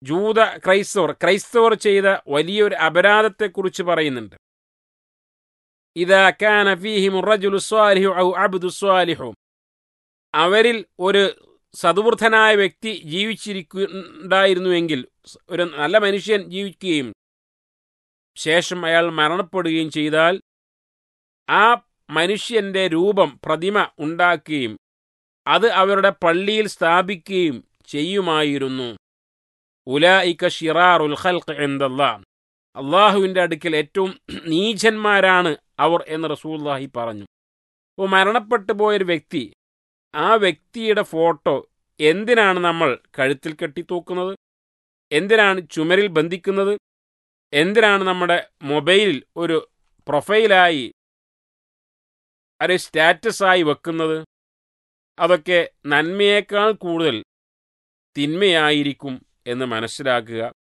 ജൂത ക്രൈസ്തവർ ക്രൈസ്തവർ ചെയ്ത വലിയൊരു അപരാധത്തെക്കുറിച്ച് പറയുന്നുണ്ട് ഇതാ കാന ഫീഹിം റജുലു സ്വാലിഹു ഔ അബ്ദു സ്വാലിഹു അവരിൽ ഒരു സതുവൃദ്ധനായ വ്യക്തി ജീവിച്ചിരിക്കുന്നുണ്ടായിരുന്നുവെങ്കിൽ ഒരു നല്ല മനുഷ്യൻ ജീവിക്കുകയും ശേഷം അയാൾ മരണപ്പെടുകയും ചെയ്താൽ ആ മനുഷ്യന്റെ രൂപം പ്രതിമ ഉണ്ടാക്കുകയും അത് അവരുടെ പള്ളിയിൽ സ്ഥാപിക്കുകയും ചെയ്യുമായിരുന്നു ഉലായിക്ക ഷിറാറുൽ ഖൽഖ് എന്തല്ലാ അള്ളാഹുവിൻ്റെ അടുക്കൽ ഏറ്റവും നീചന്മാരാണ് അവർ എന്ന് റസൂല്ലാഹി പറഞ്ഞു അപ്പോൾ മരണപ്പെട്ടു പോയൊരു വ്യക്തി ആ വ്യക്തിയുടെ ഫോട്ടോ എന്തിനാണ് നമ്മൾ കഴുത്തിൽ കെട്ടിത്തൂക്കുന്നത് എന്തിനാണ് ചുമരിൽ ബന്ധിക്കുന്നത് എന്തിനാണ് നമ്മുടെ മൊബൈലിൽ ഒരു പ്രൊഫൈലായി ഒരു സ്റ്റാറ്റസായി വെക്കുന്നത് അതൊക്കെ നന്മയേക്കാൾ കൂടുതൽ തിന്മയായിരിക്കും എന്ന് മനസ്സിലാക്കുക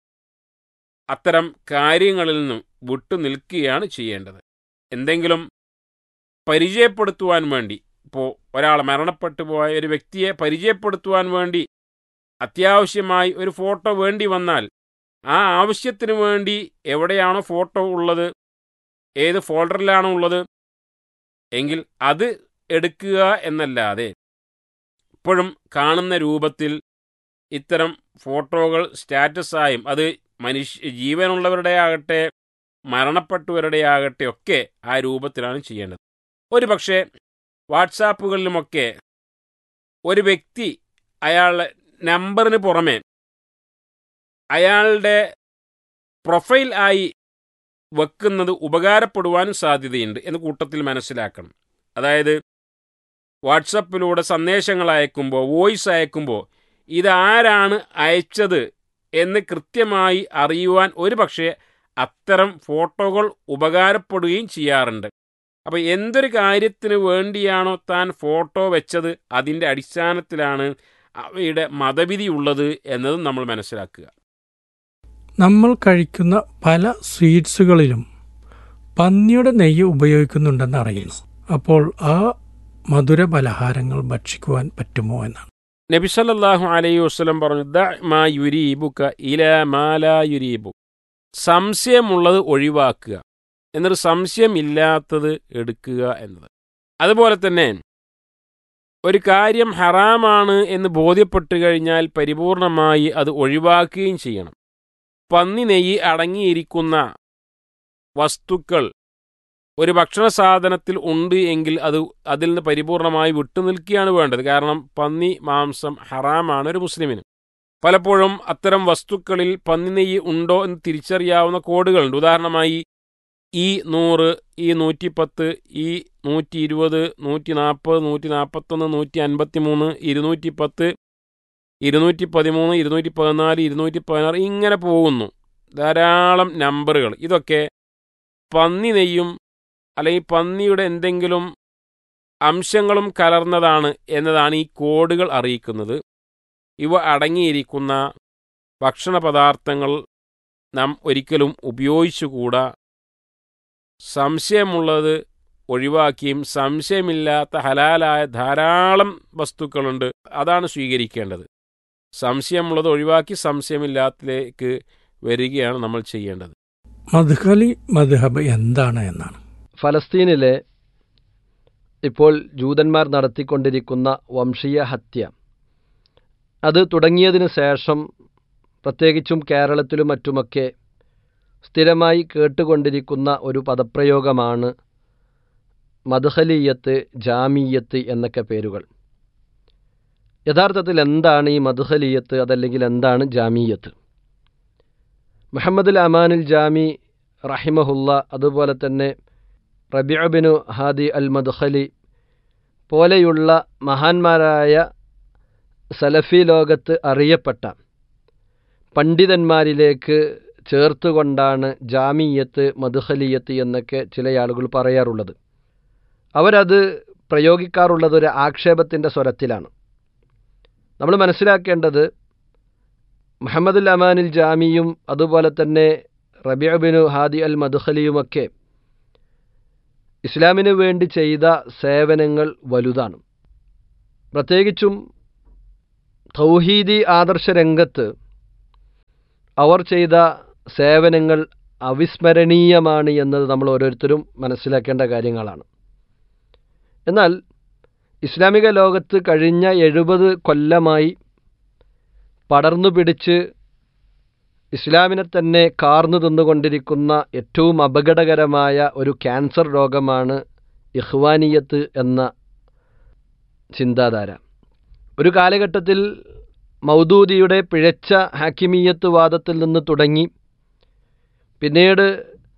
അത്തരം കാര്യങ്ങളിൽ നിന്നും വിട്ടുനിൽക്കുകയാണ് ചെയ്യേണ്ടത് എന്തെങ്കിലും പരിചയപ്പെടുത്തുവാൻ വേണ്ടി ഇപ്പോൾ ഒരാൾ മരണപ്പെട്ടു പോയ ഒരു വ്യക്തിയെ പരിചയപ്പെടുത്തുവാൻ വേണ്ടി അത്യാവശ്യമായി ഒരു ഫോട്ടോ വേണ്ടി വന്നാൽ ആ ആവശ്യത്തിന് വേണ്ടി എവിടെയാണോ ഫോട്ടോ ഉള്ളത് ഏത് ഫോൾഡറിലാണോ ഉള്ളത് എങ്കിൽ അത് എടുക്കുക എന്നല്ലാതെ ഇപ്പോഴും കാണുന്ന രൂപത്തിൽ ഇത്തരം ഫോട്ടോകൾ സ്റ്റാറ്റസായും അത് മനുഷ്യ ജീവനുള്ളവരുടെ ആകട്ടെ മരണപ്പെട്ടവരുടെ ആകട്ടെ ഒക്കെ ആ രൂപത്തിലാണ് ചെയ്യേണ്ടത് ഒരു പക്ഷേ വാട്സാപ്പുകളിലുമൊക്കെ ഒരു വ്യക്തി അയാളുടെ നമ്പറിന് പുറമെ അയാളുടെ പ്രൊഫൈൽ ആയി വെക്കുന്നത് ഉപകാരപ്പെടുവാനും സാധ്യതയുണ്ട് എന്ന് കൂട്ടത്തിൽ മനസ്സിലാക്കണം അതായത് വാട്സപ്പിലൂടെ സന്ദേശങ്ങൾ അയക്കുമ്പോൾ വോയിസ് അയക്കുമ്പോൾ ഇതാരാണ് അയച്ചത് എന്ന് കൃത്യമായി അറിയുവാൻ ഒരു പക്ഷേ അത്തരം ഫോട്ടോകൾ ഉപകാരപ്പെടുകയും ചെയ്യാറുണ്ട് അപ്പോൾ എന്തൊരു കാര്യത്തിന് വേണ്ടിയാണോ താൻ ഫോട്ടോ വെച്ചത് അതിൻ്റെ അടിസ്ഥാനത്തിലാണ് അവയുടെ മതവിധി ഉള്ളത് എന്നതും നമ്മൾ മനസ്സിലാക്കുക നമ്മൾ കഴിക്കുന്ന പല സ്വീറ്റ്സുകളിലും പന്നിയുടെ നെയ്യ് ഉപയോഗിക്കുന്നുണ്ടെന്ന് അറിയുന്നു അപ്പോൾ ആ മധുര പലഹാരങ്ങൾ ഭക്ഷിക്കുവാൻ പറ്റുമോ എന്നാണ് നബി സല്ലല്ലാഹു അലൈഹി വസല്ലം പറഞ്ഞു ദ മാ യുരീബുക ഇല മാലാ യുരീബു സംശയമുള്ളത് ഒഴിവാക്കുക എന്നൊരു സംശയമില്ലാത്തത് എടുക്കുക എന്നത് അതുപോലെ തന്നെ ഒരു കാര്യം ഹറാമാണ് എന്ന് ബോധ്യപ്പെട്ടു കഴിഞ്ഞാൽ പരിപൂർണമായി അത് ഒഴിവാക്കുകയും ചെയ്യണം പന്നി നെയ്യ് അടങ്ങിയിരിക്കുന്ന വസ്തുക്കൾ ഒരു ഭക്ഷണ സാധനത്തിൽ ഉണ്ട് എങ്കിൽ അത് അതിൽ നിന്ന് പരിപൂർണമായി വിട്ടുനിൽക്കുകയാണ് വേണ്ടത് കാരണം പന്നി മാംസം ഹറാമാണ് ഒരു മുസ്ലിമിന് പലപ്പോഴും അത്തരം വസ്തുക്കളിൽ പന്നി നെയ്യ് ഉണ്ടോ എന്ന് തിരിച്ചറിയാവുന്ന കോഡുകളുണ്ട് ഉദാഹരണമായി ഈ നൂറ് ഈ നൂറ്റിപ്പത്ത് ഈ നൂറ്റി ഇരുപത് നൂറ്റി നാൽപ്പത് നൂറ്റി നാൽപ്പത്തൊന്ന് നൂറ്റി അൻപത്തി മൂന്ന് ഇരുന്നൂറ്റി പത്ത് ഇരുന്നൂറ്റി പതിമൂന്ന് ഇരുന്നൂറ്റി പതിനാല് ഇരുന്നൂറ്റി പതിനാറ് ഇങ്ങനെ പോകുന്നു ധാരാളം നമ്പറുകൾ ഇതൊക്കെ പന്നി നെയ്യും അല്ലെങ്കിൽ പന്നിയുടെ എന്തെങ്കിലും അംശങ്ങളും കലർന്നതാണ് എന്നതാണ് ഈ കോഡുകൾ അറിയിക്കുന്നത് ഇവ അടങ്ങിയിരിക്കുന്ന ഭക്ഷണ പദാർത്ഥങ്ങൾ നാം ഒരിക്കലും ഉപയോഗിച്ചുകൂടാ സംശയമുള്ളത് ഒഴിവാക്കിയും സംശയമില്ലാത്ത ഹലാലായ ധാരാളം വസ്തുക്കളുണ്ട് അതാണ് സ്വീകരിക്കേണ്ടത് സംശയമുള്ളത് ഒഴിവാക്കി സംശയമില്ലാത്തതിലേക്ക് വരികയാണ് നമ്മൾ ചെയ്യേണ്ടത് മധുഹലി മധുഹബ് എന്താണ് എന്നാണ് ഫലസ്തീനിലെ ഇപ്പോൾ ജൂതന്മാർ നടത്തിക്കൊണ്ടിരിക്കുന്ന വംശീയ ഹത്യ അത് തുടങ്ങിയതിന് ശേഷം പ്രത്യേകിച്ചും കേരളത്തിലും മറ്റുമൊക്കെ സ്ഥിരമായി കേട്ടുകൊണ്ടിരിക്കുന്ന ഒരു പദപ്രയോഗമാണ് മദ്ഹലീയത്ത് ജാമീയത്ത് എന്നൊക്കെ പേരുകൾ യഥാർത്ഥത്തിൽ എന്താണ് ഈ മദ്ഹലീയത്ത് അതല്ലെങ്കിൽ എന്താണ് ജാമീയത്ത് മുഹമ്മദുൽ അമാനുൽ ജാമി റഹിമഹുല്ല അതുപോലെ തന്നെ റബിഅബിനു ഹാദി അൽ മദ്ഹലി പോലെയുള്ള മഹാന്മാരായ സലഫി ലോകത്ത് അറിയപ്പെട്ട പണ്ഡിതന്മാരിലേക്ക് ചേർത്തുകൊണ്ടാണ് ജാമീയത്ത് മധുഹലിയത്ത് എന്നൊക്കെ ചില ആളുകൾ പറയാറുള്ളത് അവരത് പ്രയോഗിക്കാറുള്ളത് ഒരു ആക്ഷേപത്തിൻ്റെ സ്വരത്തിലാണ് നമ്മൾ മനസ്സിലാക്കേണ്ടത് മുഹമ്മദുൽ അമാനിൽ ജാമിയും അതുപോലെ തന്നെ റബിഅബിനു ഹാദി അൽ മധുഹലിയുമൊക്കെ ഇസ്ലാമിന് വേണ്ടി ചെയ്ത സേവനങ്ങൾ വലുതാണ് പ്രത്യേകിച്ചും തൗഹീദി ആദർശ രംഗത്ത് അവർ ചെയ്ത സേവനങ്ങൾ അവിസ്മരണീയമാണ് എന്നത് നമ്മൾ ഓരോരുത്തരും മനസ്സിലാക്കേണ്ട കാര്യങ്ങളാണ് എന്നാൽ ഇസ്ലാമിക ലോകത്ത് കഴിഞ്ഞ എഴുപത് കൊല്ലമായി പടർന്നു പിടിച്ച് ഇസ്ലാമിനെ തന്നെ കാർന്നു തിന്നുകൊണ്ടിരിക്കുന്ന ഏറ്റവും അപകടകരമായ ഒരു ക്യാൻസർ രോഗമാണ് ഇഹ്വാനിയത്ത് എന്ന ചിന്താധാര ഒരു കാലഘട്ടത്തിൽ മൗദൂദിയുടെ പിഴച്ച ഹാക്കിമീയത്ത് വാദത്തിൽ നിന്ന് തുടങ്ങി പിന്നീട്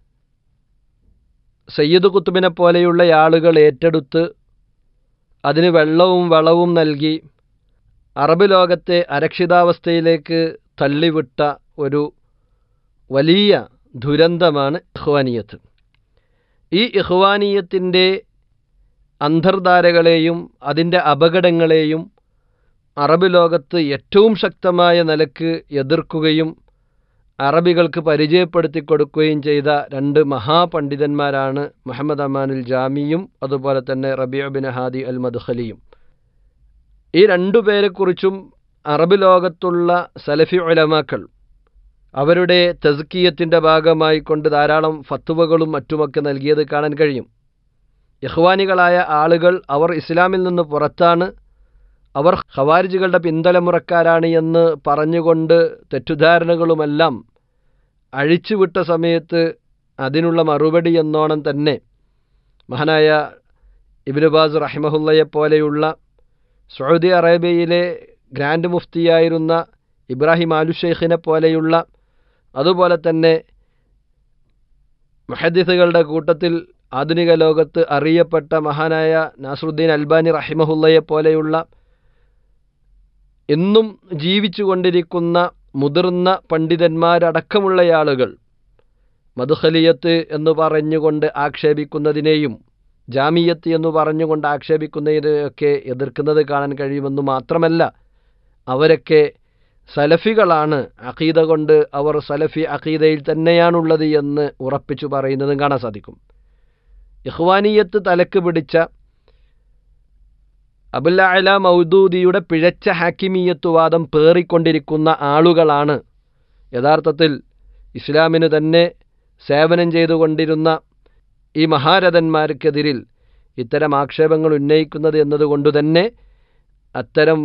സയ്യിദ് കുത്തുബിനെ പോലെയുള്ള ആളുകൾ ഏറ്റെടുത്ത് അതിന് വെള്ളവും വളവും നൽകി അറബ് ലോകത്തെ അരക്ഷിതാവസ്ഥയിലേക്ക് തള്ളിവിട്ട ഒരു വലിയ ദുരന്തമാണ് ഇഹ്വാനിയത്ത് ഈ ഇഹ്വാനിയത്തിൻ്റെ അന്തർധാരകളെയും അതിൻ്റെ അപകടങ്ങളെയും അറബ് ലോകത്ത് ഏറ്റവും ശക്തമായ നിലക്ക് എതിർക്കുകയും അറബികൾക്ക് പരിചയപ്പെടുത്തി കൊടുക്കുകയും ചെയ്ത രണ്ട് മഹാപണ്ഡിതന്മാരാണ് മുഹമ്മദ് അമാനുൽ ജാമിയും അതുപോലെ തന്നെ റബിയ ബിൻ ഹാദി അൽ മദ്ഖലിയും ഈ രണ്ടു പേരെക്കുറിച്ചും അറബ് ലോകത്തുള്ള സലഫി ഉലമാക്കൾ അവരുടെ തസ്കിയത്തിൻ്റെ ഭാഗമായി കൊണ്ട് ധാരാളം ഫത്തുവകളും മറ്റുമൊക്കെ നൽകിയത് കാണാൻ കഴിയും ഇഹ്വാനികളായ ആളുകൾ അവർ ഇസ്ലാമിൽ നിന്ന് പുറത്താണ് അവർ ഖവാരിജുകളുടെ പിന്തലമുറക്കാരാണ് എന്ന് പറഞ്ഞുകൊണ്ട് തെറ്റുധാരണകളുമെല്ലാം അഴിച്ചുവിട്ട സമയത്ത് അതിനുള്ള മറുപടി എന്നോണം തന്നെ മഹാനായ ഇബിനുബാസ് റഹിമഹുല്ലയെ പോലെയുള്ള സൗദി അറേബ്യയിലെ ഗ്രാൻഡ് മുഫ്തിയായിരുന്ന ഇബ്രാഹിം ആലു ഷെയ്ഖിനെ പോലെയുള്ള അതുപോലെ തന്നെ മുഹദ്ദിസുകളുടെ കൂട്ടത്തിൽ ആധുനിക ലോകത്ത് അറിയപ്പെട്ട മഹാനായ നാസറുദ്ദീൻ അൽബാനി റഹിമഹുല്ലയെ പോലെയുള്ള എന്നും ജീവിച്ചു കൊണ്ടിരിക്കുന്ന മുതിർന്ന പണ്ഡിതന്മാരടക്കമുള്ള ആളുകൾ മധുഖലിയത്ത് എന്ന് പറഞ്ഞുകൊണ്ട് ആക്ഷേപിക്കുന്നതിനെയും ജാമിയത്ത് എന്ന് പറഞ്ഞുകൊണ്ട് ആക്ഷേപിക്കുന്നതിനെയൊക്കെ എതിർക്കുന്നത് കാണാൻ കഴിയുമെന്ന് മാത്രമല്ല അവരൊക്കെ സലഫികളാണ് അഖീദ കൊണ്ട് അവർ സലഫി അഖീദയിൽ തന്നെയാണുള്ളത് എന്ന് ഉറപ്പിച്ചു പറയുന്നതും കാണാൻ സാധിക്കും ഇഹ്വാനിയത്ത് തലക്ക് പിടിച്ച അബുല്ല മൗദൂദിയുടെ പിഴച്ച ഹാക്കിമീയത്വവാദം പേറിക്കൊണ്ടിരിക്കുന്ന ആളുകളാണ് യഥാർത്ഥത്തിൽ ഇസ്ലാമിന് തന്നെ സേവനം ചെയ്തുകൊണ്ടിരുന്ന ഈ മഹാരഥന്മാർക്കെതിരിൽ ഇത്തരം ആക്ഷേപങ്ങൾ ഉന്നയിക്കുന്നത് എന്നതുകൊണ്ട് തന്നെ അത്തരം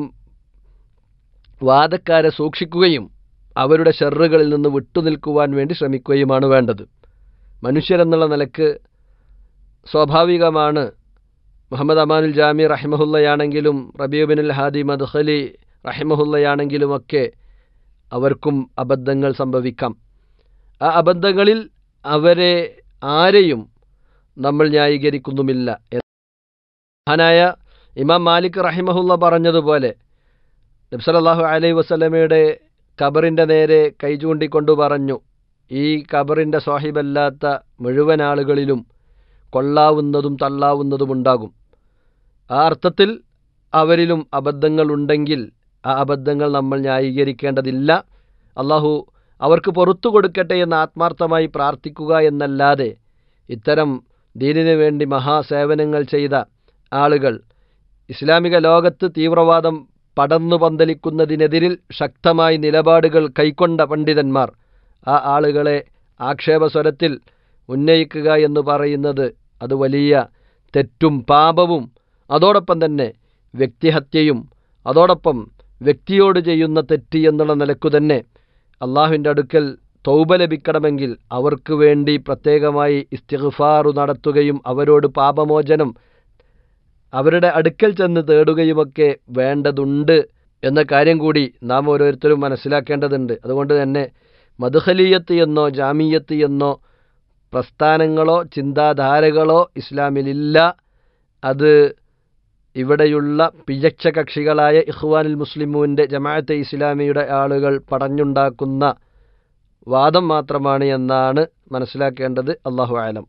വാദക്കാരെ സൂക്ഷിക്കുകയും അവരുടെ ഷെറുകളിൽ നിന്ന് വിട്ടുനിൽക്കുവാൻ വേണ്ടി ശ്രമിക്കുകയുമാണ് വേണ്ടത് മനുഷ്യരെന്നുള്ള നിലക്ക് സ്വാഭാവികമാണ് മുഹമ്മദ് അമാനുൽ ജാമി റഹിമഹുല്ലയാണെങ്കിലും റബീബിനുൽ ഹാദി മദ്ഖലി റഹിമഹുല്ലയാണെങ്കിലുമൊക്കെ അവർക്കും അബദ്ധങ്ങൾ സംഭവിക്കാം ആ അബദ്ധങ്ങളിൽ അവരെ ആരെയും നമ്മൾ ന്യായീകരിക്കുന്നുമില്ല മഹാനായ ഇമാം മാലിക് റഹിമഹുല്ല പറഞ്ഞതുപോലെ നബ്സലല്ലാഹു അലൈഹി വസ്ലമയുടെ ഖബറിൻ്റെ നേരെ കൈ ചൂണ്ടിക്കൊണ്ടു പറഞ്ഞു ഈ ഖബറിൻ്റെ സ്വാഹിബല്ലാത്ത മുഴുവൻ ആളുകളിലും കൊള്ളാവുന്നതും തള്ളാവുന്നതും ഉണ്ടാകും ആ അർത്ഥത്തിൽ അവരിലും അബദ്ധങ്ങളുണ്ടെങ്കിൽ ആ അബദ്ധങ്ങൾ നമ്മൾ ന്യായീകരിക്കേണ്ടതില്ല അള്ളാഹു അവർക്ക് പുറത്തു കൊടുക്കട്ടെ എന്ന് ആത്മാർത്ഥമായി പ്രാർത്ഥിക്കുക എന്നല്ലാതെ ഇത്തരം ദീനിനു വേണ്ടി മഹാസേവനങ്ങൾ ചെയ്ത ആളുകൾ ഇസ്ലാമിക ലോകത്ത് തീവ്രവാദം പടർന്നു പന്തലിക്കുന്നതിനെതിരിൽ ശക്തമായി നിലപാടുകൾ കൈക്കൊണ്ട പണ്ഡിതന്മാർ ആ ആളുകളെ ആക്ഷേപസ്വരത്തിൽ ഉന്നയിക്കുക എന്ന് പറയുന്നത് അത് വലിയ തെറ്റും പാപവും അതോടൊപ്പം തന്നെ വ്യക്തിഹത്യയും അതോടൊപ്പം വ്യക്തിയോട് ചെയ്യുന്ന തെറ്റ് എന്നുള്ള നിലക്കു തന്നെ അള്ളാഹുവിൻ്റെ അടുക്കൽ തൗബ ലഭിക്കണമെങ്കിൽ അവർക്ക് വേണ്ടി പ്രത്യേകമായി ഇസ്തിഗ്ഫാറു നടത്തുകയും അവരോട് പാപമോചനം അവരുടെ അടുക്കൽ ചെന്ന് തേടുകയുമൊക്കെ വേണ്ടതുണ്ട് എന്ന കാര്യം കൂടി നാം ഓരോരുത്തരും മനസ്സിലാക്കേണ്ടതുണ്ട് അതുകൊണ്ട് തന്നെ മധുഹലീയത്ത് എന്നോ ജാമീയത്ത് എന്നോ പ്രസ്ഥാനങ്ങളോ ചിന്താധാരകളോ ഇസ്ലാമിലില്ല അത് ഇവിടെയുള്ള പിഴച്ച കക്ഷികളായ ഇഖ്വാനുൽ മുസ്ലിമൂൻ്റെ ജമാഅത്തെ ഇസ്ലാമിയുടെ ആളുകൾ പടഞ്ഞുണ്ടാക്കുന്ന വാദം മാത്രമാണ് എന്നാണ് മനസ്സിലാക്കേണ്ടത് അള്ളാഹു ആലം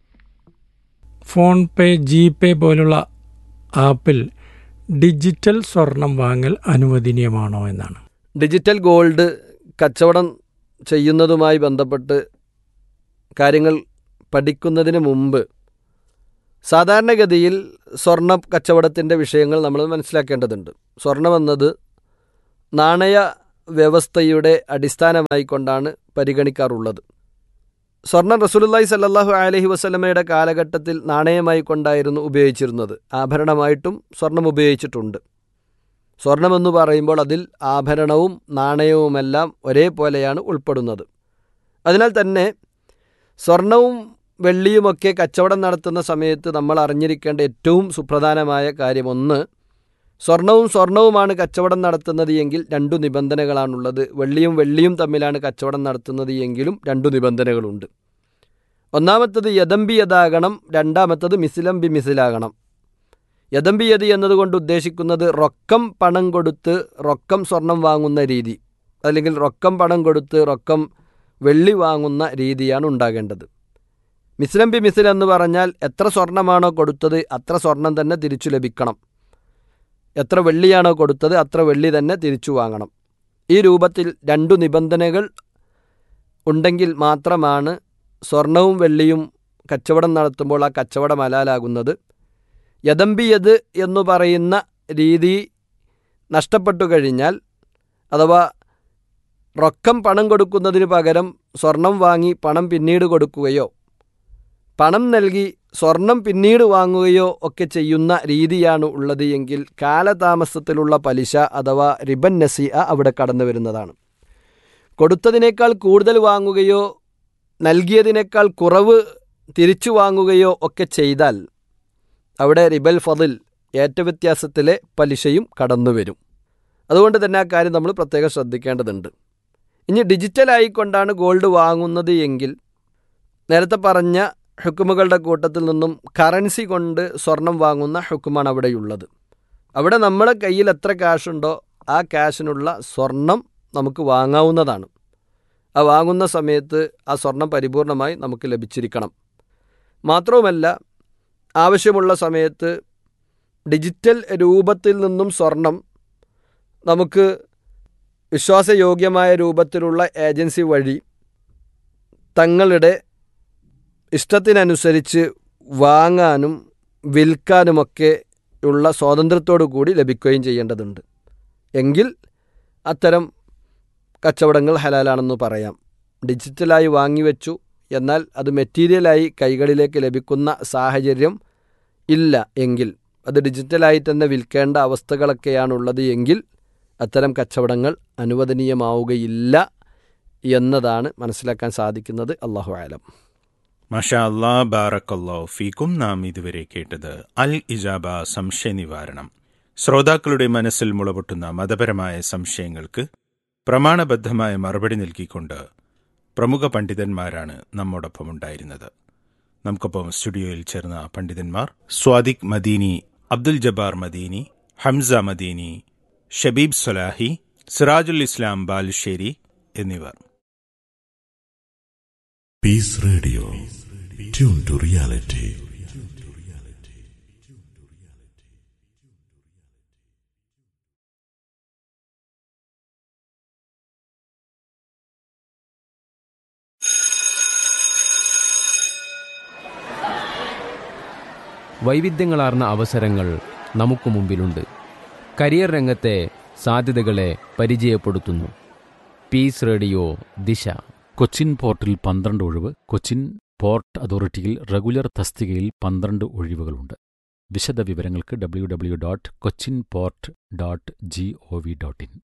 ഫോൺ പേ ജി പേ പോലുള്ള ആപ്പിൽ ഡിജിറ്റൽ സ്വർണം വാങ്ങൽ അനുവദനീയമാണോ എന്നാണ് ഡിജിറ്റൽ ഗോൾഡ് കച്ചവടം ചെയ്യുന്നതുമായി ബന്ധപ്പെട്ട് കാര്യങ്ങൾ പഠിക്കുന്നതിന് മുമ്പ് സാധാരണഗതിയിൽ സ്വർണ്ണ കച്ചവടത്തിൻ്റെ വിഷയങ്ങൾ നമ്മൾ മനസ്സിലാക്കേണ്ടതുണ്ട് സ്വർണമെന്നത് നാണയ വ്യവസ്ഥയുടെ അടിസ്ഥാനമായിക്കൊണ്ടാണ് പരിഗണിക്കാറുള്ളത് സ്വർണം റസൂലുല്ലായി സല്ലാഹു അലഹി വസ്ലമയുടെ കാലഘട്ടത്തിൽ നാണയമായി കൊണ്ടായിരുന്നു ഉപയോഗിച്ചിരുന്നത് ആഭരണമായിട്ടും സ്വർണം ഉപയോഗിച്ചിട്ടുണ്ട് സ്വർണമെന്ന് പറയുമ്പോൾ അതിൽ ആഭരണവും നാണയവുമെല്ലാം ഒരേപോലെയാണ് ഉൾപ്പെടുന്നത് അതിനാൽ തന്നെ സ്വർണവും വെള്ളിയുമൊക്കെ കച്ചവടം നടത്തുന്ന സമയത്ത് നമ്മൾ അറിഞ്ഞിരിക്കേണ്ട ഏറ്റവും സുപ്രധാനമായ കാര്യം ഒന്ന് സ്വർണവും സ്വർണവുമാണ് കച്ചവടം നടത്തുന്നത് എങ്കിൽ രണ്ടു നിബന്ധനകളാണുള്ളത് വെള്ളിയും വെള്ളിയും തമ്മിലാണ് കച്ചവടം നടത്തുന്നത് എങ്കിലും രണ്ടു നിബന്ധനകളുണ്ട് ഒന്നാമത്തത് യദംബിയതാകണം രണ്ടാമത്തത് മിസിലം ബി മിസിലാകണം യദംബിയതി എന്നതുകൊണ്ട് ഉദ്ദേശിക്കുന്നത് റൊക്കം പണം കൊടുത്ത് റൊക്കം സ്വർണം വാങ്ങുന്ന രീതി അല്ലെങ്കിൽ റൊക്കം പണം കൊടുത്ത് റൊക്കം വെള്ളി വാങ്ങുന്ന രീതിയാണ് ഉണ്ടാകേണ്ടത് മിസ്ലം ബി മിസിൽ എന്ന് പറഞ്ഞാൽ എത്ര സ്വർണമാണോ കൊടുത്തത് അത്ര സ്വർണം തന്നെ തിരിച്ചു ലഭിക്കണം എത്ര വെള്ളിയാണോ കൊടുത്തത് അത്ര വെള്ളി തന്നെ തിരിച്ചു വാങ്ങണം ഈ രൂപത്തിൽ രണ്ടു നിബന്ധനകൾ ഉണ്ടെങ്കിൽ മാത്രമാണ് സ്വർണവും വെള്ളിയും കച്ചവടം നടത്തുമ്പോൾ ആ കച്ചവടം ഹലാലാകുന്നത് യദംബിയത് എന്നു പറയുന്ന രീതി നഷ്ടപ്പെട്ടു കഴിഞ്ഞാൽ അഥവാ റൊക്കം പണം കൊടുക്കുന്നതിന് പകരം സ്വർണം വാങ്ങി പണം പിന്നീട് കൊടുക്കുകയോ പണം നൽകി സ്വർണം പിന്നീട് വാങ്ങുകയോ ഒക്കെ ചെയ്യുന്ന രീതിയാണ് ഉള്ളത് എങ്കിൽ കാലതാമസത്തിലുള്ള പലിശ അഥവാ റിബൻ നസിയ അവിടെ കടന്നു വരുന്നതാണ് കൊടുത്തതിനേക്കാൾ കൂടുതൽ വാങ്ങുകയോ നൽകിയതിനേക്കാൾ കുറവ് തിരിച്ചു വാങ്ങുകയോ ഒക്കെ ചെയ്താൽ അവിടെ റിബൽ ഫതിൽ ഏറ്റവ്യത്യാസത്തിലെ പലിശയും കടന്നു വരും അതുകൊണ്ട് തന്നെ ആ കാര്യം നമ്മൾ പ്രത്യേകം ശ്രദ്ധിക്കേണ്ടതുണ്ട് ഇനി ഡിജിറ്റലായിക്കൊണ്ടാണ് ഗോൾഡ് വാങ്ങുന്നത് എങ്കിൽ നേരത്തെ പറഞ്ഞ ഹുക്കുമുകളുടെ കൂട്ടത്തിൽ നിന്നും കറൻസി കൊണ്ട് സ്വർണം വാങ്ങുന്ന ഹുക്കുമാണ് അവിടെയുള്ളത് അവിടെ നമ്മുടെ കയ്യിൽ എത്ര ക്യാഷുണ്ടോ ആ ക്യാഷിനുള്ള സ്വർണം നമുക്ക് വാങ്ങാവുന്നതാണ് ആ വാങ്ങുന്ന സമയത്ത് ആ സ്വർണം പരിപൂർണമായി നമുക്ക് ലഭിച്ചിരിക്കണം മാത്രവുമല്ല ആവശ്യമുള്ള സമയത്ത് ഡിജിറ്റൽ രൂപത്തിൽ നിന്നും സ്വർണം നമുക്ക് വിശ്വാസയോഗ്യമായ രൂപത്തിലുള്ള ഏജൻസി വഴി തങ്ങളുടെ ഇഷ്ടത്തിനനുസരിച്ച് വാങ്ങാനും വിൽക്കാനുമൊക്കെ ഉള്ള സ്വാതന്ത്ര്യത്തോടു കൂടി ലഭിക്കുകയും ചെയ്യേണ്ടതുണ്ട് എങ്കിൽ അത്തരം കച്ചവടങ്ങൾ ഹലാലാണെന്ന് പറയാം ഡിജിറ്റലായി വാങ്ങിവെച്ചു എന്നാൽ അത് മെറ്റീരിയലായി കൈകളിലേക്ക് ലഭിക്കുന്ന സാഹചര്യം ഇല്ല എങ്കിൽ അത് ഡിജിറ്റലായി തന്നെ വിൽക്കേണ്ട അവസ്ഥകളൊക്കെയാണുള്ളത് എങ്കിൽ അത്തരം കച്ചവടങ്ങൾ അനുവദനീയമാവുകയില്ല എന്നതാണ് മനസ്സിലാക്കാൻ സാധിക്കുന്നത് അള്ളാഹു ആലം മഷാ അല്ലാ ബാറക്കല്ലോ ഫീക്കും നാം ഇതുവരെ കേട്ടത് അൽ ഇജാബ സംശയ നിവാരണം ശ്രോതാക്കളുടെ മനസ്സിൽ മുളപൊട്ടുന്ന മതപരമായ സംശയങ്ങൾക്ക് പ്രമാണബദ്ധമായ മറുപടി നൽകിക്കൊണ്ട് പ്രമുഖ പണ്ഡിതന്മാരാണ് നമ്മോടൊപ്പം ഉണ്ടായിരുന്നത് നമുക്കൊപ്പം സ്റ്റുഡിയോയിൽ ചേർന്ന പണ്ഡിതന്മാർ സ്വാദിഖ് മദീനി അബ്ദുൽ ജബ്ബാർ മദീനി ഹംസ മദീനി ഷബീബ് സൊലാഹി സിറാജുൽ ഇസ്ലാം ബാലുശ്ശേരി എന്നിവർ Peace Radio. Tune to reality. വൈവിധ്യങ്ങളാർന്ന അവസരങ്ങൾ നമുക്ക് മുമ്പിലുണ്ട് കരിയർ രംഗത്തെ സാധ്യതകളെ പരിചയപ്പെടുത്തുന്നു പീസ് റേഡിയോ ദിശ കൊച്ചിൻ പോർട്ടിൽ പന്ത്രണ്ട് ഒഴിവ് കൊച്ചിൻ പോർട്ട് അതോറിറ്റിയിൽ റെഗുലർ തസ്തികയിൽ പന്ത്രണ്ട് ഒഴിവുകളുണ്ട് വിശദ വിവരങ്ങൾക്ക് W W dot Cochin port dot G O V dot in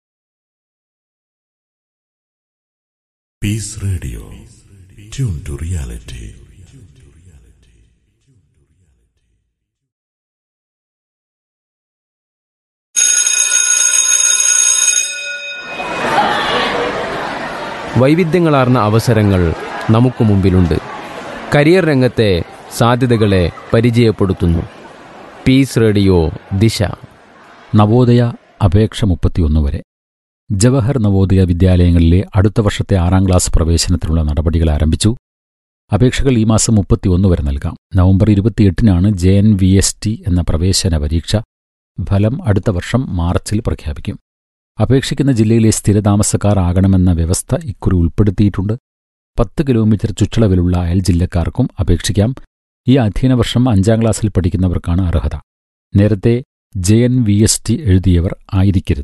Peace Radio. Tune to reality. വൈവിധ്യങ്ങളാർന്ന അവസരങ്ങൾ നമുക്ക് മുമ്പിലുണ്ട് കരിയർ രംഗത്തെ സാധ്യതകളെ പരിചയപ്പെടുത്തുന്നു പീസ് റേഡിയോ ദിശ നവോദയ അപേക്ഷ മുപ്പത്തിയൊന്ന് വരെ ജവഹർ നവോദയ വിദ്യാലയങ്ങളിലെ അടുത്ത വർഷത്തെ ആറാം ക്ലാസ് പ്രവേശനത്തിനുള്ള നടപടികൾ ആരംഭിച്ചു അപേക്ഷകൾ ഈ മാസം മുപ്പത്തിയൊന്ന് വരെ നൽകാം നവംബർ ഇരുപത്തിയെട്ടിനാണ് J N V S T എന്ന പ്രവേശന പരീക്ഷ ഫലം അടുത്ത വർഷം മാർച്ചിൽ പ്രഖ്യാപിക്കും അപേക്ഷിക്കുന്ന ജില്ലയിലെ സ്ഥിരതാമസക്കാർ ആകണമെന്ന വ്യവസ്ഥ ഇക്കുറി ഉൾപ്പെടുത്തിയിട്ടുണ്ട് പത്ത് കിലോമീറ്റർ ചുറ്റളവിലുള്ള അയൽ ജില്ലക്കാർക്കും അപേക്ഷിക്കാം ഈ അധ്യയന വർഷം അഞ്ചാം ക്ലാസ്സിൽ പഠിക്കുന്നവർക്കാണ് അർഹത നേരത്തെ J N V S T എഴുതിയവർ ആയിരിക്കരുത്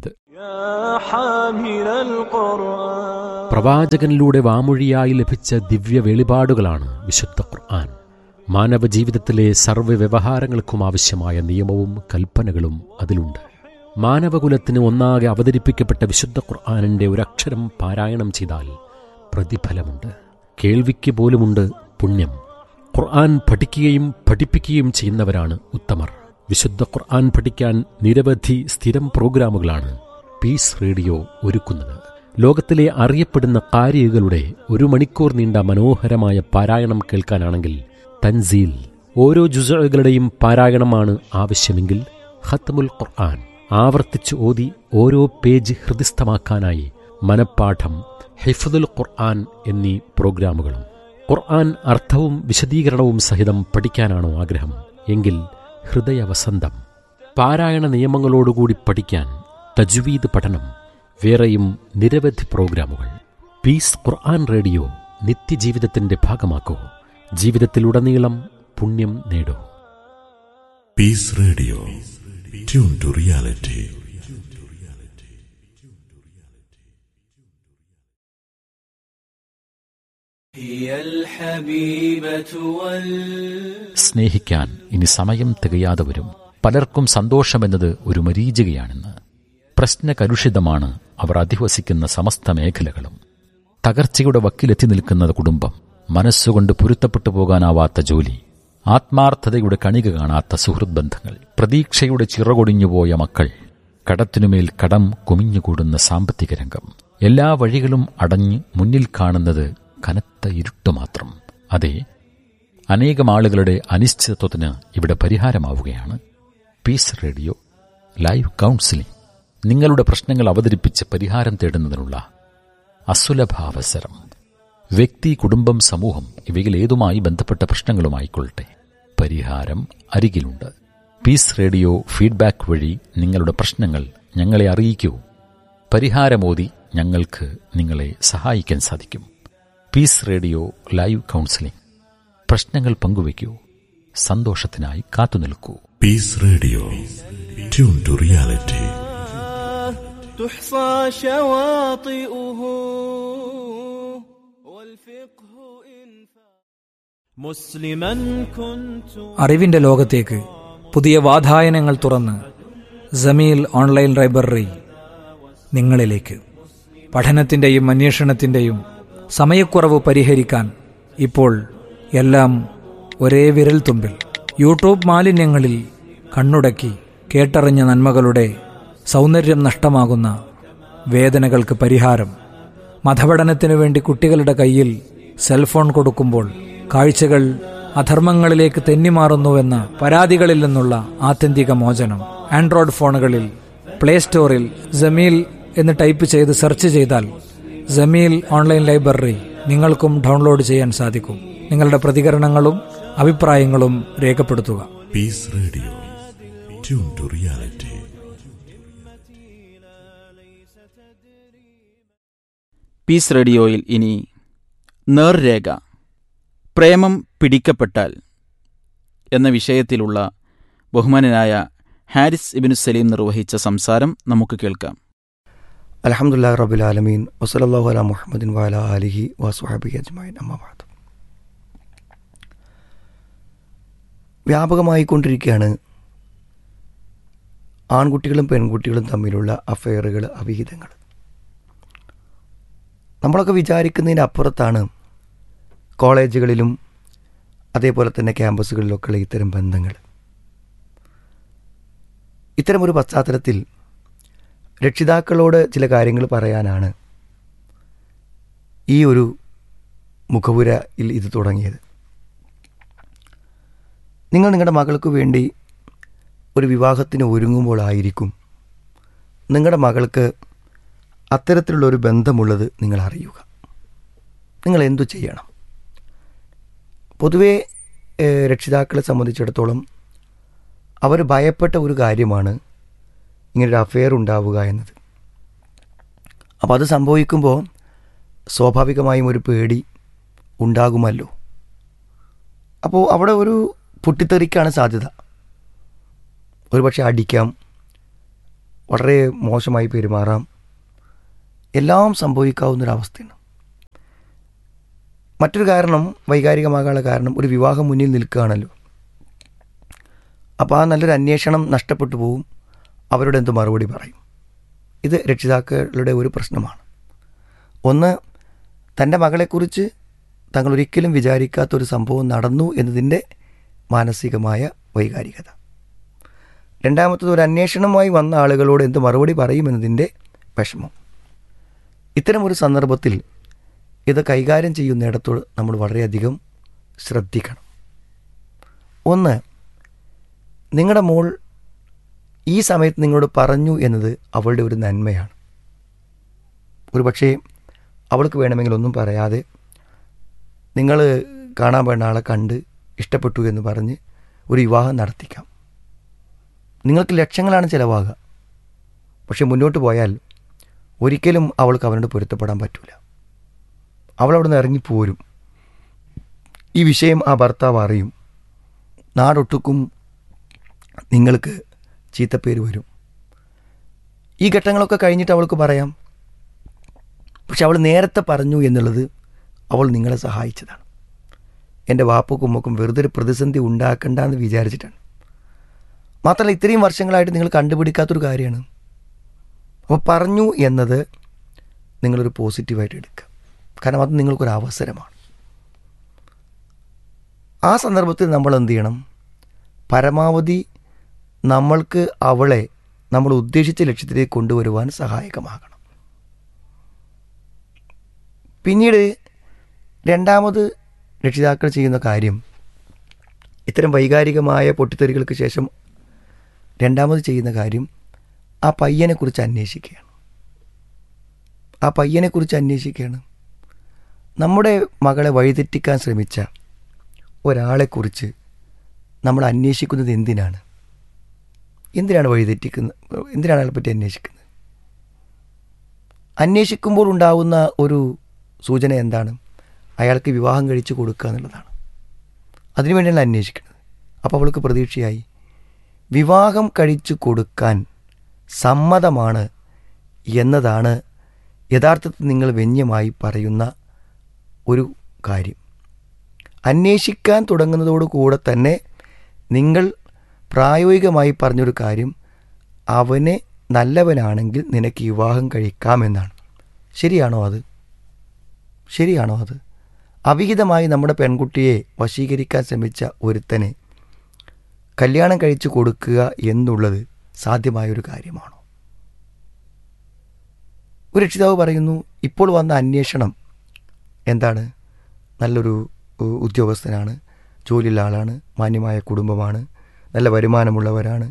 പ്രവാചകനിലൂടെ വാമൊഴിയായി ലഭിച്ച ദിവ്യ വെളിപാടുകളാണ് വിശുദ്ധ ഖുർആൻ മാനവ ജീവിതത്തിലെ സർവ്വ വ്യവഹാരങ്ങൾക്കും ആവശ്യമായ നിയമവും കൽപ്പനകളും അതിലുണ്ട് മാനവകുലത്തിന് ഒന്നാകെ അവതരിപ്പിക്കപ്പെട്ട വിശുദ്ധ ഖുർആാനിൻ്റെ ഒരക്ഷരം പാരായണം ചെയ്താൽ പ്രതിഫലമുണ്ട് കേൾവിക്ക് പോലുമുണ്ട് പുണ്യം ഖുർആൻ പഠിക്കുകയും പഠിപ്പിക്കുകയും ചെയ്യുന്നവരാണ് ഉത്തമർ വിശുദ്ധ ഖുർആൻ പഠിക്കാൻ നിരവധി സ്ഥിരം പ്രോഗ്രാമുകളാണ് പീസ് റേഡിയോ ഒരുക്കുന്നത് ലോകത്തിലെ അറിയപ്പെടുന്ന കാരികളുടെ ഒരു മണിക്കൂർ നീണ്ട മനോഹരമായ പാരായണം കേൾക്കാനാണെങ്കിൽ തൻസീൽ ഓരോ ജുസകളുടെയും പാരായണമാണ് ആവശ്യമെങ്കിൽ ഖത്മുൽ ഖുർആൻ ആവർത്തിച്ച് ഓതി ഓരോ പേജ് ഹൃദിസ്ഥമാക്കാനായി മനപ്പാഠം ഹിഫ്ദുൽ ഖുർആൻ എന്നീ പ്രോഗ്രാമുകളും ഖുർആൻ അർത്ഥവും വിശദീകരണവും സഹിതം പഠിക്കാനാണോ ആഗ്രഹം എങ്കിൽ ഹൃദയവസന്തം പാരായണ നിയമങ്ങളോടുകൂടി പഠിക്കാൻ തജ്വീദ് പഠനം വേറെയും നിരവധി പ്രോഗ്രാമുകൾ പീസ് ഖുർആൻ റേഡിയോ നിത്യജീവിതത്തിന്റെ ഭാഗമാക്കൂ ജീവിതത്തിലുടനീളം പുണ്യം നേടൂ Peace Radio. Tune to reality. هي الحبيبة وال സ്നേഹിക്കാൻ ഇനി സമയം തികയാതെ വരും പലർക്കും സന്തോഷമെന്നത് ഒരു മരീചികയാണെന്ന് പ്രശ്നകലുഷിതമാണ് അവർ അധിവസിക്കുന്ന സമസ്ത മേഖലകളും തകർച്ചയുടെ വക്കിലെത്തി നിൽക്കുന്ന കുടുംബം മനസ്സുകൊണ്ട് പൊരുത്തപ്പെട്ടു പോകാനാവാത്ത ജോലി ആത്മാർത്ഥതയുടെ കണിക കാണാത്ത സുഹൃത് ബന്ധങ്ങൾ പ്രതീക്ഷയുടെ ചിറകൊടിഞ്ഞുപോയ മക്കൾ കടത്തിനുമേൽ കടം കുമിഞ്ഞുകൂടുന്ന സാമ്പത്തിക രംഗം എല്ലാ വഴികളും അടഞ്ഞ് മുന്നിൽ കാണുന്നത് കനത്ത ഇരുട്ട് മാത്രം അതെ അനേകം ആളുകളുടെ അനിശ്ചിതത്വത്തിന് ഇവിടെ പരിഹാരമാവുകയാണ് പീസ് റേഡിയോ ലൈവ് കൗൺസിലിംഗ് നിങ്ങളുടെ പ്രശ്നങ്ങൾ അവതരിപ്പിച്ച് പരിഹാരം തേടുന്നതിനുള്ള അസുലഭാവസരം വ്യക്തി കുടുംബം സമൂഹം ഇവയിൽ ഏതുമായി ബന്ധപ്പെട്ട പ്രശ്നങ്ങളുമായിക്കൊള്ളട്ടെ പരിഹാരം അരികിലുണ്ട് പീസ് റേഡിയോ ഫീഡ്ബാക്ക് വഴി നിങ്ങളുടെ പ്രശ്നങ്ങൾ ഞങ്ങളെ അറിയിക്കൂ പരിഹാരമോതി ഞങ്ങൾക്ക് നിങ്ങളെ സഹായിക്കാൻ സാധിക്കും പീസ് റേഡിയോ ലൈവ് കൗൺസിലിംഗ് പ്രശ്നങ്ങൾ പങ്കുവയ്ക്കൂ സന്തോഷത്തിനായി കാത്തുനിൽക്കൂ Peace Radio. Tune to reality. تحصى شواطئه والفقه إن مسلما كنت അറിവിന്റെ ലോകത്തേക്ക് പുതിയ വാതായനങ്ങൾ തുറന്ന് ജമീൽ ഓൺലൈൻ ലൈബ്രറി നിങ്ങളിലേക്ക് പഠനത്തിൻ്റെയും അന്വേഷണത്തിൻ്റെയും സമയക്കുറവ് പരിഹരിക്കാൻ ഇപ്പോൾ എല്ലാം ഒരേ വിരൽ തുമ്പിൽ യൂട്യൂബ് മാലിന്യങ്ങളിൽ കണ്ണുടക്കി കേട്ടറിഞ്ഞ നന്മകളുടെ സൗന്ദര്യം നഷ്ടമാകുന്ന വേദനകൾക്ക് പരിഹാരം മതപഠനത്തിനു വേണ്ടി കുട്ടികളുടെ കയ്യിൽ സെൽഫോൺ കൊടുക്കുമ്പോൾ കാഴ്ചകൾ അധർമ്മങ്ങളിലേക്ക് തെന്നിമാറുന്നുവെന്ന പരാതികളിൽ നിന്നുള്ള ആത്യന്തിക മോചനം ആൻഡ്രോയിഡ് ഫോണുകളിൽ പ്ലേ സ്റ്റോറിൽ ജമീൽ എന്ന് ടൈപ്പ് ചെയ്ത് സെർച്ച് ചെയ്താൽ ജമീൽ ഓൺലൈൻ ലൈബ്രറി നിങ്ങൾക്കും ഡൗൺലോഡ് ചെയ്യാൻ സാധിക്കും നിങ്ങളുടെ പ്രതികരണങ്ങളും അഭിപ്രായങ്ങളും രേഖപ്പെടുത്തുക Peace Radio. Tune to reality. Peace റേഡിയോയിൽ ഇനി നേർരേഖ പ്രേമം പിടിക്കപ്പെട്ടാൽ എന്ന വിഷയത്തിലുള്ള ബഹുമാനനായ ഹാരിസ് ഇബിനു സലീം നിർവഹിച്ച സംസാരം നമുക്ക് കേൾക്കാം അലഹമുല്ലാ റബുൽ ആലമീൻ വസലല്ലാഹു അല മുഹമ്മദിൻ വാല അലിഹി വസുഹബി അജ്മൈൻ അമ്മബാദ് വ്യാപകമായി കൊണ്ടിരിക്കുകയാണ് ആൺകുട്ടികളും പെൺകുട്ടികളും തമ്മിലുള്ള അഫെയറുകൾ അവിഹിതങ്ങൾ നമ്മളൊക്കെ വിചാരിക്കുന്നതിന് അപ്പുറത്താണ് കോളേജുകളിലും അതേപോലെ തന്നെ ക്യാമ്പസുകളിലൊക്കെയുള്ള ഇത്തരം ബന്ധങ്ങൾ ഇത്തരമൊരു പശ്ചാത്തലത്തിൽ രക്ഷിതാക്കളോട് ചില കാര്യങ്ങൾ പറയാനാണ് ഈ ഒരു മുഖപുരയിൽ ഇത് തുടങ്ങിയത് നിങ്ങൾ നിങ്ങളുടെ മകൾക്ക് വേണ്ടി ഒരു വിവാഹത്തിന് ഒരുങ്ങുമ്പോഴായിരിക്കും നിങ്ങളുടെ മകൾക്ക് അത്തരത്തിലുള്ള ഒരു ബന്ധമുള്ളത് നിങ്ങൾ അറിയുക നിങ്ങൾ എന്തു ചെയ്യണം പൊതുവേ ഏഹ്, രക്ഷിതാക്കളെ സംബന്ധിച്ചിടത്തോളം അവർ ഭയപ്പെട്ട ഒരു കാര്യമാണ് ഇങ്ങനൊരു അഫെയർ ഉണ്ടാവുക എന്നത് അപ്പോൾ അത് സംഭവിക്കുമ്പോൾ സ്വാഭാവികമായും ഒരു പേടി ഉണ്ടാകുമല്ലോ അപ്പോൾ അവിടെ ഒരു പൊട്ടിത്തെറിക്കാണ് സാധ്യത ഒരുപക്ഷെ അടിക്കാം വളരെ മോശമായി പെരുമാറാം എല്ലാം സംഭവിക്കാവുന്നൊരവസ്ഥയാണ് മറ്റൊരു കാരണം വൈകാരികമാകാനുള്ള കാരണം ഒരു വിവാഹം മുന്നിൽ നിൽക്കുകയാണല്ലോ അപ്പോൾ ആ നല്ലൊരു അന്വേഷണം നഷ്ടപ്പെട്ടു പോവും അവരോട് എന്ത് മറുപടി പറയും ഇത് രക്ഷിതാക്കളുടെ ഒരു പ്രശ്നമാണ് ഒന്ന് തൻ്റെ മകളെക്കുറിച്ച് തങ്ങൾ ഒരിക്കലും വിചാരിക്കാത്തൊരു സംഭവം നടന്നു എന്നതിൻ്റെ മാനസികമായ വൈകാരികത രണ്ടാമത്തത് ഒരു അന്വേഷണവുമായി വന്ന ആളുകളോട് എന്ത് മറുപടി പറയുമെന്നതിൻ്റെ വിഷമം ഇത്തരമൊരു സന്ദർഭത്തിൽ ഇത് കൈകാര്യം ചെയ്യുന്നിടത്തോട് നമ്മൾ വളരെയധികം ശ്രദ്ധിക്കണം ഒന്ന് നിങ്ങളുടെ മോൾ ഈ സമയത്ത് നിങ്ങളോട് പറഞ്ഞു എന്നത് അവളുടെ ഒരു നന്മയാണ് ഒരു പക്ഷേ അവൾക്ക് വേണമെങ്കിൽ ഒന്നും പറയാതെ നിങ്ങൾ കാണാൻ വേണ്ട ആളെ കണ്ട് ഇഷ്ടപ്പെട്ടു എന്ന് പറഞ്ഞ് ഒരു വിവാഹം നടത്തിക്കാം നിങ്ങൾക്ക് ലക്ഷങ്ങളാണ് ചിലവാകുക പക്ഷെ മുന്നോട്ട് പോയാൽ ഒരിക്കലും അവൾക്ക് അവനോട് പൊരുത്തപ്പെടാൻ പറ്റില്ല അവൾ അവിടെ നിന്ന് ഇറങ്ങിപ്പോരും ഈ വിഷയം ആ ഭർത്താവ് അറിയും നാടൊട്ടുക്കും നിങ്ങൾക്ക് ചീത്തപ്പേര് വരും ഈ ഘട്ടങ്ങളൊക്കെ കഴിഞ്ഞിട്ട് അവൾക്ക് പറയാം പക്ഷെ അവൾ നേരത്തെ പറഞ്ഞു എന്നുള്ളത് അവൾ നിങ്ങളെ സഹായിച്ചതാണ് എൻ്റെ വാപ്പക്കും ഉമ്മക്കും വെറുതെ ഒരു പ്രതിസന്ധി ഉണ്ടാക്കണ്ട എന്ന് വിചാരിച്ചിട്ടാണ് മാത്രമല്ല ഇത്രയും വർഷങ്ങളായിട്ട് നിങ്ങൾ കണ്ടുപിടിക്കാത്തൊരു കാര്യമാണ് അപ്പോൾ പറഞ്ഞു എന്നത് നിങ്ങളൊരു പോസിറ്റീവായിട്ട് എടുക്കുക കാരണം അത് നിങ്ങൾക്കൊരു അവസരമാണ് ആ സന്ദർഭത്തിൽ നമ്മൾ എന്ത് ചെയ്യണം പരമാവധി നമ്മൾക്ക് അവളെ നമ്മൾ ഉദ്ദേശിച്ച ലക്ഷ്യത്തിലേക്ക് കൊണ്ടുവരുവാൻ സഹായകമാകണം പിന്നീട് രണ്ടാമത് രക്ഷിതാക്കൾ ചെയ്യുന്ന കാര്യം ഇത്തരം വൈകാരികമായ പൊട്ടിത്തെറികൾക്ക് ശേഷം രണ്ടാമത് ചെയ്യുന്ന കാര്യം ആ പയ്യനെക്കുറിച്ച് അന്വേഷിക്കുകയാണ് ആ പയ്യനെക്കുറിച്ച് അന്വേഷിക്കുകയാണ് നമ്മുടെ മകളെ വഴിതെറ്റിക്കാൻ ശ്രമിച്ച ഒരാളെക്കുറിച്ച് നമ്മൾ അന്വേഷിക്കുന്നത് എന്തിനാണ് എന്തിനാണ് വഴിതെറ്റിക്കുന്നത് എന്തിനാണ് അയാളെപ്പറ്റി അന്വേഷിക്കുന്നത് അന്വേഷിക്കുമ്പോൾ ഉണ്ടാവുന്ന ഒരു സൂചന എന്താണ് അയാൾക്ക് വിവാഹം കഴിച്ചു കൊടുക്കുക എന്നുള്ളതാണ് അതിനുവേണ്ടിയാണ് അന്വേഷിക്കുന്നത് അപ്പോൾ അവൾക്ക് പ്രതീക്ഷയായി വിവാഹം കഴിച്ചു കൊടുക്കാൻ സമ്മതമാണ് എന്നതാണ് യഥാർത്ഥത്തിൽ നിങ്ങൾ വ്യന്യമായി പറയുന്ന ഒരു കാര്യം അന്വേഷിക്കാൻ തുടങ്ങുന്നതോടു കൂടെ തന്നെ നിങ്ങൾ പ്രായോഗികമായി പറഞ്ഞൊരു കാര്യം അവനെ നല്ലവനാണെങ്കിൽ നിനക്ക് വിവാഹം കഴിക്കാമെന്നാണ് ശരിയാണോ അത് ശരിയാണോ അത് അവിഹിതമായി നമ്മുടെ പെൺകുട്ടിയെ വശീകരിക്കാൻ ശ്രമിച്ച ഒരുത്തനെ കല്യാണം കഴിച്ചു കൊടുക്കുക എന്നുള്ളത് സാധ്യമായൊരു കാര്യമാണോ ഒരു രക്ഷിതാവ് പറയുന്നു ഇപ്പോൾ വന്ന അന്വേഷണം എന്താണ് നല്ലൊരു ഉ- ഉദ്യോഗസ്ഥനാണ് ജോലിയുള്ള ആളാണ് മാന്യമായ കുടുംബമാണ് നല്ല വരുമാനമുള്ളവരാണ്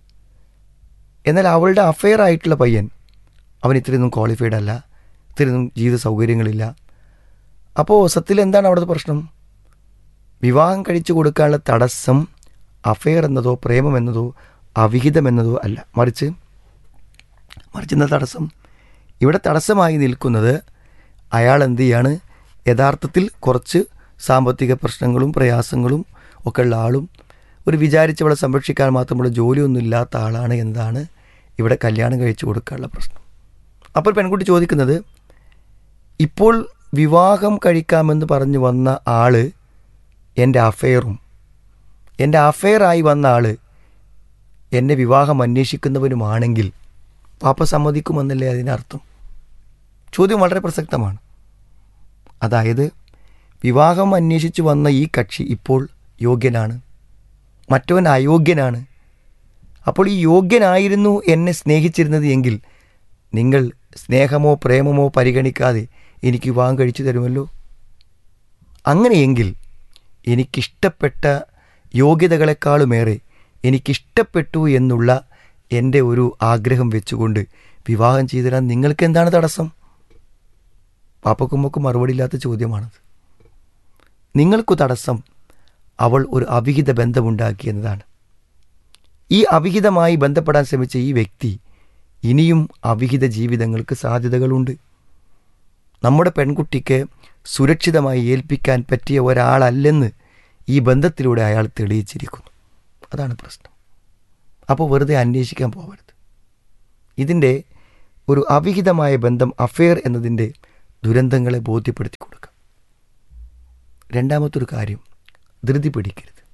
എന്നാൽ അവളുടെ അഫെയർ ആയിട്ടുള്ള പയ്യൻ അവൻ ഇത്രയൊന്നും ക്വാളിഫൈഡ് അല്ല ഇത്രയൊന്നും ജീവിത സൗകര്യങ്ങളില്ല അപ്പോൾ സത്യത്തിൽ എന്താണ് അവിടുത്തെ പ്രശ്നം വിവാഹം കഴിച്ചു കൊടുക്കാനുള്ള തടസ്സം അഫെയർ എന്നതോ പ്രേമം എന്നതോ അവിഹിതം എന്നതോ അല്ല മറിച്ച് മറിച്ച് എന്താ തടസ്സം ഇവിടെ തടസ്സമായി നിൽക്കുന്നത് അയാൾ എന്ത് ചെയ്യാണ് യഥാർത്ഥത്തിൽ കുറച്ച് സാമ്പത്തിക പ്രശ്നങ്ങളും പ്രയാസങ്ങളും ഒക്കെ ഉള്ള ആളും ഒരു വിചാരിച്ചവളെ സംരക്ഷിക്കാൻ മാത്രമുള്ള ജോലിയൊന്നും ഇല്ലാത്ത ആളാണ് എന്നതാണ് ഇവിടെ കല്യാണം കഴിച്ചു കൊടുക്കാനുള്ള പ്രശ്നം അപ്പോൾ പെൺകുട്ടി ചോദിക്കുന്നത് ഇപ്പോൾ വിവാഹം കഴിക്കാമെന്ന് പറഞ്ഞു വന്ന ആള് എൻ്റെ അഫെയറും എൻ്റെ അഫെയറായി വന്ന ആള് എന്നെ വിവാഹം അന്വേഷിക്കുന്നവനുമാണെങ്കിൽ പാപ്പ സമ്മതിക്കുമെന്നല്ലേ അതിനർത്ഥം ചോദ്യം വളരെ പ്രസക്തമാണ് അതായത് വിവാഹം അന്വേഷിച്ചു വന്ന ഈ കക്ഷി ഇപ്പോൾ യോഗ്യനാണ് മറ്റവൻ അയോഗ്യനാണ് അപ്പോൾ ഈ യോഗ്യനായിരുന്നു എന്നെ സ്നേഹിച്ചിരുന്നത് എങ്കിൽ നിങ്ങൾ സ്നേഹമോ പ്രേമമോ പരിഗണിക്കാതെ എനിക്ക് വിവാഹം കഴിച്ചു തരുമല്ലോ അങ്ങനെയെങ്കിൽ എനിക്കിഷ്ടപ്പെട്ട യോഗ്യതകളെക്കാളുമേറെ എനിക്കിഷ്ടപ്പെട്ടു എന്നുള്ള എൻ്റെ ഒരു ആഗ്രഹം വെച്ചുകൊണ്ട് വിവാഹം ചെയ്തു തരാൻ നിങ്ങൾക്ക് എന്താണ് തടസ്സം പാപ്പക്കുമ്മക്ക് മറുപടിയില്ലാത്ത ചോദ്യമാണത് നിങ്ങൾക്കു തടസ്സം അവൾ ഒരു അവിഹിത ബന്ധമുണ്ടാക്കി എന്നതാണ് ഈ അവിഹിതമായി ബന്ധപ്പെടാൻ ശ്രമിച്ച ഈ വ്യക്തി ഇനിയും അവിഹിത ജീവിതങ്ങൾക്ക് സാധ്യതകളുണ്ട് നമ്മുടെ പെൺകുട്ടിക്ക് സുരക്ഷിതമായി ഏൽപ്പിക്കാൻ പറ്റിയ ഒരാളല്ലെന്ന് ഈ ബന്ധത്തിലൂടെ അയാൾ തെളിയിച്ചിരിക്കുന്നു അതാണ് പ്രശ്നം അപ്പോൾ വെറുതെ അന്വേഷിക്കാൻ പോകരുത് ഇതിൻ്റെ ഒരു അവിഹിതമായ ബന്ധം അഫെയർ എന്നതിൻ്റെ ദുരന്തങ്ങളെ ബോധ്യപ്പെടുത്തി കൊടുക്കുക രണ്ടാമത്തൊരു കാര്യം ധൃതി പിടിക്കരുത്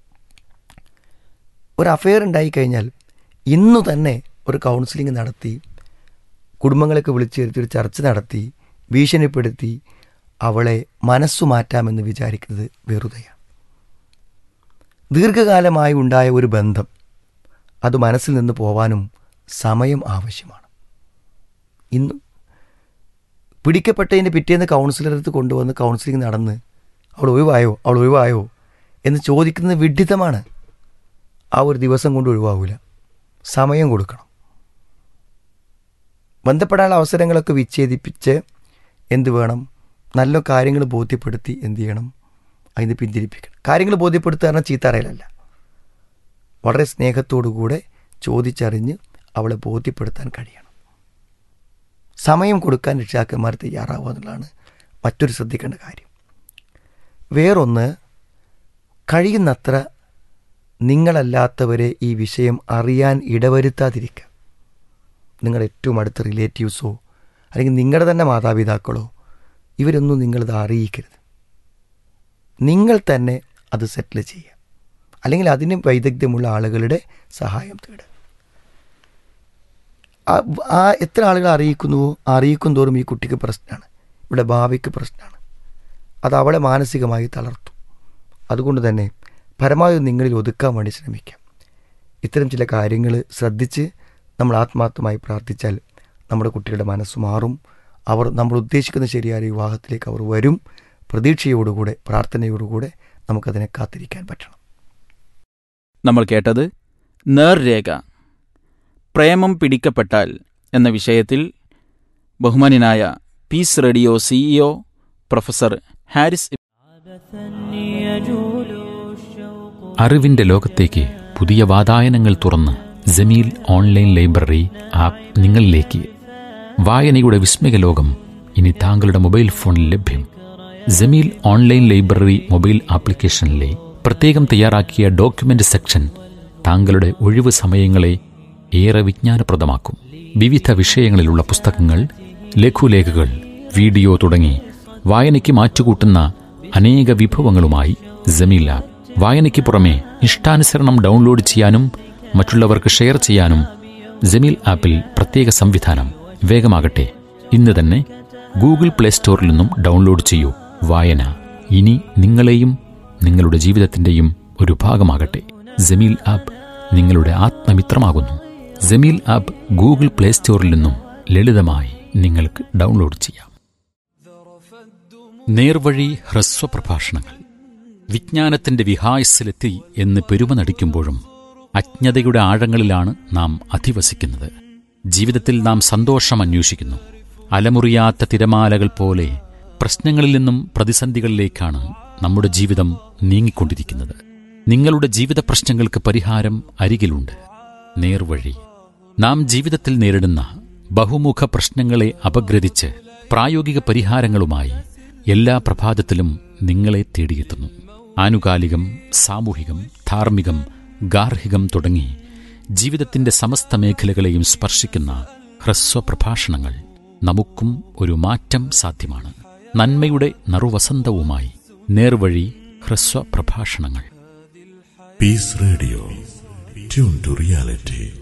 ഒരു അഫെയർ ഉണ്ടായിക്കഴിഞ്ഞാൽ ഇന്നു തന്നെ ഒരു കൗൺസിലിംഗ് നടത്തി കുടുംബങ്ങളൊക്കെ വിളിച്ചു വരുത്തി ഒരു ചർച്ച നടത്തി ഭീഷണിപ്പെടുത്തി അവളെ മനസ്സു മാറ്റാമെന്ന് വിചാരിക്കുന്നത് വെറുതെയാണ് ദീർഘകാലമായി ഉണ്ടായ ഒരു ബന്ധം അത് മനസ്സിൽ നിന്ന് പോവാനും സമയം ആവശ്യമാണ് ഇന്ന് പിടിക്കപ്പെട്ടതിൻ്റെ പിറ്റേന്ന് കൗൺസിലർ അടുത്ത് കൊണ്ടുവന്ന് കൗൺസിലിംഗ് നടന്ന് അവൾ ഒഴിവായോ അവൾ ഒഴിവായോ എന്ന് ചോദിക്കുന്നത് വിഡ്ഢിത്തമാണ് ആ ഒരു ദിവസം കൊണ്ട് ഒഴിവാകില്ല സമയം കൊടുക്കണം ബന്ധപ്പെടാനുള്ള അവസരങ്ങളൊക്കെ വിച്ഛേദിപ്പിച്ച് എന്ത് വേണം നല്ല കാര്യങ്ങൾ ബോധ്യപ്പെടുത്തി എന്ത് ചെയ്യണം അതിന് പിന്തിരിപ്പിക്കണം കാര്യങ്ങൾ ബോധ്യപ്പെടുത്തുക പറഞ്ഞാൽ ചീത്ത അറിയലല്ല വളരെ സ്നേഹത്തോടുകൂടെ ചോദിച്ചറിഞ്ഞ് അവളെ ബോധ്യപ്പെടുത്താൻ കഴിയണം സമയം കൊടുക്കാൻ രക്ഷിതാക്കന്മാർ തയ്യാറാവുക എന്നുള്ളതാണ് മറ്റൊരു ശ്രദ്ധിക്കേണ്ട കാര്യം വേറൊന്ന് കഴിയുന്നത്ര നിങ്ങളല്ലാത്തവരെ ഈ വിഷയം അറിയാൻ ഇടവരുത്താതിരിക്കുക നിങ്ങളുടെ ഏറ്റവും അടുത്ത റിലേറ്റീവ്സോ അല്ലെങ്കിൽ നിങ്ങളുടെ തന്നെ മാതാപിതാക്കളോ ഇവരൊന്നും നിങ്ങളിത് അറിയിക്കരുത് നിങ്ങൾ തന്നെ അത് സെറ്റിൽ ചെയ്യുക അല്ലെങ്കിൽ അതിന് വൈദഗ്ധ്യമുള്ള ആളുകളുടെ സഹായം തേടുക ആ- ആ എത്ര ആളുകൾ അറിയിക്കുന്നുവോ ആ അറിയിക്കും തോറും ഈ കുട്ടിക്ക് പ്രശ്നമാണ് ഇവിടെ ഭാവിക്ക് പ്രശ്നമാണ് അത് അവളെ മാനസികമായി തളർത്തും അതുകൊണ്ട് തന്നെ പരമാവധി നിങ്ങളിൽ ഒതുക്കാൻ വേണ്ടി ശ്രമിക്കാം ഇത്തരം ചില കാര്യങ്ങൾ ശ്രദ്ധിച്ച് നമ്മൾ ആത്മാർത്ഥമായി പ്രാർത്ഥിച്ചാൽ നമ്മുടെ കുട്ടികളുടെ മനസ്സ് മാറും അവർ നമ്മൾ ഉദ്ദേശിക്കുന്ന ശരിയായ വിവാഹത്തിലേക്ക് അവർ വരും പ്രതീക്ഷയോടുകൂടെ പ്രാർത്ഥനയോടുകൂടെ നമുക്കതിനെ കാത്തിരിക്കാൻ പറ്റണം നമ്മൾ കേട്ടത് നേർരേഖ പ്രേമം പിടിക്കപ്പെട്ടാൽ എന്ന വിഷയത്തിൽ ബഹുമാന്യനായ peace radio CEO professor Haris അറിവിന്റെ ലോകത്തേക്ക് പുതിയ വാതായനങ്ങൾ തുറന്ന് ജമീൽ ഓൺലൈൻ ലൈബ്രറി ആപ്പ് നിങ്ങളിലേക്ക് വായനയുടെ വിസ്മയ ലോകം ഇനി താങ്കളുടെ മൊബൈൽ ഫോണിൽ ലഭ്യം ജമീൽ ഓൺലൈൻ ലൈബ്രറി മൊബൈൽ ആപ്ലിക്കേഷനിലെ പ്രത്യേകം തയ്യാറാക്കിയ ഡോക്യുമെന്റ് സെക്ഷൻ താങ്കളുടെ ഒഴിവ് സമയങ്ങളെ ഏറെ വിജ്ഞാനപ്രദമാക്കും വിവിധ വിഷയങ്ങളിലുള്ള പുസ്തകങ്ങൾ ലഘുലേഖകൾ വീഡിയോ തുടങ്ങി വായനയ്ക്ക് മാറ്റുകൂട്ടുന്ന അനേക വിഭവങ്ങളുമായി ജമീൽ ആപ്പ് വായനയ്ക്ക് പുറമെ ഇഷ്ടാനുസരണം ഡൗൺലോഡ് ചെയ്യാനും മറ്റുള്ളവർക്ക് ഷെയർ ചെയ്യാനും ജമീൽ ആപ്പിൽ പ്രത്യേക സംവിധാനം വേഗമാകട്ടെ ഇന്ന് തന്നെ ഗൂഗിൾ പ്ലേ സ്റ്റോറിൽ നിന്നും ഡൗൺലോഡ് ചെയ്യൂ വായന ഇനി നിങ്ങളെയും നിങ്ങളുടെ ജീവിതത്തിന്റെയും ഒരു ഭാഗമാകട്ടെ ജമീൽ ആപ്പ് നിങ്ങളുടെ ആത്മമിത്രമാകുന്നു ജമീൽ ആപ്പ് ഗൂഗിൾ പ്ലേ സ്റ്റോറിൽ നിന്നും ലളിതമായി നിങ്ങൾക്ക് ഡൗൺലോഡ് ചെയ്യാം നേർവഴി ഹ്രസ്വ പ്രഭാഷണങ്ങൾ വിജ്ഞാനത്തിന്റെ വിഹായസിലെത്തി എന്ന് പെരുമ നടിക്കുമ്പോഴും അജ്ഞതയുടെ ആഴങ്ങളിലാണ് നാം അധിവസിക്കുന്നത് ജീവിതത്തിൽ നാം സന്തോഷം അന്വേഷിക്കുന്നു അലമുറിയാത്ത തിരമാലകൾ പോലെ പ്രശ്നങ്ങളിൽ നിന്നും പ്രതിസന്ധികളിലേക്കാണ് നമ്മുടെ ജീവിതം നീങ്ങിക്കൊണ്ടിരിക്കുന്നത് നിങ്ങളുടെ ജീവിത പ്രശ്നങ്ങൾക്ക് പരിഹാരം അരികിലുണ്ട് നേർവഴി നാം ജീവിതത്തിൽ നേരിടുന്ന ബഹുമുഖ പ്രശ്നങ്ങളെ അപഗ്രഥിച്ച് പ്രായോഗിക പരിഹാരങ്ങളുമായി എല്ലാ പ്രഭാതത്തിലും നിങ്ങളെ തേടിയെത്തുന്നു ആനുകാലികം സാമൂഹികം ധാർമ്മികം ഗാർഹികം തുടങ്ങി ജീവിതത്തിന്റെ സമസ്ത മേഖലകളെയും സ്പർശിക്കുന്ന ഹ്രസ്വ പ്രഭാഷണങ്ങൾ നമുക്കും ഒരു മാറ്റം സാധ്യമാണ് നന്മയുടെ നറുവസന്തവുമായി നേർവഴി ഹ്രസ്വ പ്രഭാഷണങ്ങൾ Peace Radio. Tune to reality.